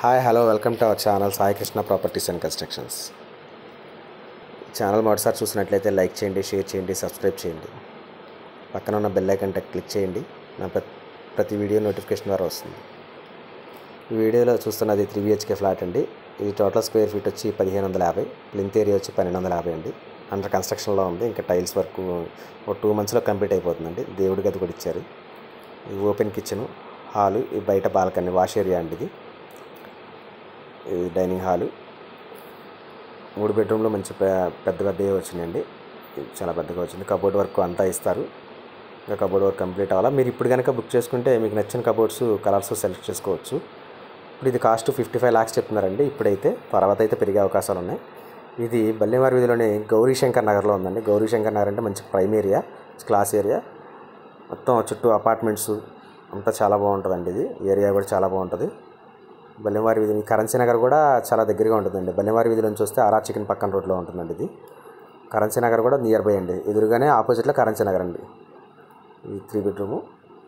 hi hello welcome to our channel Sai Krishna properties and constructions channel మొదటిసారి చూసినట్లయితే like చేయండి share చేయండి సబ్స్క్రైబ్ చేయండి పక్కన ఉన్న బెల్ ఐకన్ టెక్ క్లిక్ చేయండి నా ప్రతి ప్రతి వీడియో నోటిఫికేషన్ ద్వారా వస్తుంది ఈ వీడియోలో చూస్తున్నది త్రీ బిహెచ్కే ఫ్లాట్ అండి ఇది టోటల్ స్క్వేర్ ఫీట్ వచ్చి పదిహేను వందల యాభై ప్లింత్ ఏరియా వచ్చి పన్నెండు వందల యాభై అండి అండర్ కన్స్ట్రక్షన్లో ఉంది ఇంకా టైల్స్ వర్క్ ఒక టూ మంత్స్లో కంప్లీట్ అయిపోతుందండి దేవుడి గది కూడా ఇచ్చారు ఇది ఓపెన్ కిచెన్ హాలు ఈ బయట బాల్కనీ వాష్ ఏరియా అండి ఇది ఇది డైనింగ్ హాలు మూడు బెడ్రూమ్లో మంచి పె- పెద్ద పెద్దవి వచ్చినాయండి ఇది చాలా పెద్దగా వచ్చింది కబోర్డ్ వర్క్ అంతా ఇస్తారు ఇంకా కబోర్డ్ వర్క్ కంప్లీట్ అవ్వాలా మీరు ఇప్పుడు కనుక బుక్ చేసుకుంటే మీకు నచ్చిన కబోర్డ్స్ కలర్స్ సెలెక్ట్ చేసుకోవచ్చు ఇప్పుడు ఇది కాస్ట్ ఫిఫ్టీ ఫైవ్ ల్యాక్స్ చెప్తున్నారండి ఇప్పుడైతే తర్వాత అయితే పెరిగే అవకాశాలు ఉన్నాయి ఇది బల్లివారి వీధిలోని గౌరీశంకర్ నగర్లో ఉందండి గౌరీశంకర్ నగర్ అంటే మంచి ప్రైమ్ ఏరియా క్లాస్ ఏరియా మొత్తం చుట్టూ అపార్ట్మెంట్స్ అంతా చాలా బాగుంటుందండి ఇది ఏరియా కూడా చాలా బాగుంటుంది బల్లెంవారి వీధి కరెన్సీ నగర్ కూడా చాలా దగ్గరగా ఉంటుందండి బల్లెంవారి వీధి నుంచి వస్తే ఆరా చికెన్ పక్కన రోడ్లో ఉంటుందండి ఇది కరెన్సీ నగర్ కూడా నియర్ బై అండి ఎదురుగానే ఆపోజిట్లో కరెన్సీ నగర్ అండి ఇది త్రీ బెడ్రూము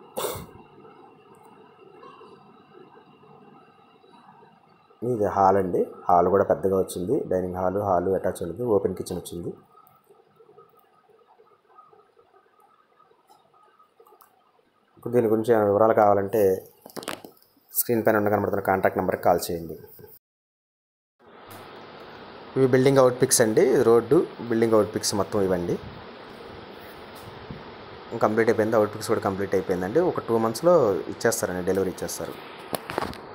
ఇది హాల్ అండి హాల్ కూడా పెద్దగా వచ్చింది డైనింగ్ హాల్ హాల్ అటాచ్ ఉంది ఓపెన్ కిచెన్ వచ్చింది దీని గురించి ఏమైనా వివరాలు కావాలంటే స్క్రీన్ పైన ఉన్న కనబడుతున్న కాంటాక్ట్ నెంబర్కి కాల్ చేయండి ఇవి బిల్డింగ్ అవుట్ పిక్స్ అండి ఇది రోడ్డు బిల్డింగ్ అవుట్ పిక్స్ మొత్తం ఇవ్వండి కంప్లీట్ అయిపోయింది అవుట్ పిక్స్ కూడా కంప్లీట్ అయిపోయిందండి ఒక టూ మంత్స్లో ఇచ్చేస్తారండి డెలివరీ ఇచ్చేస్తారు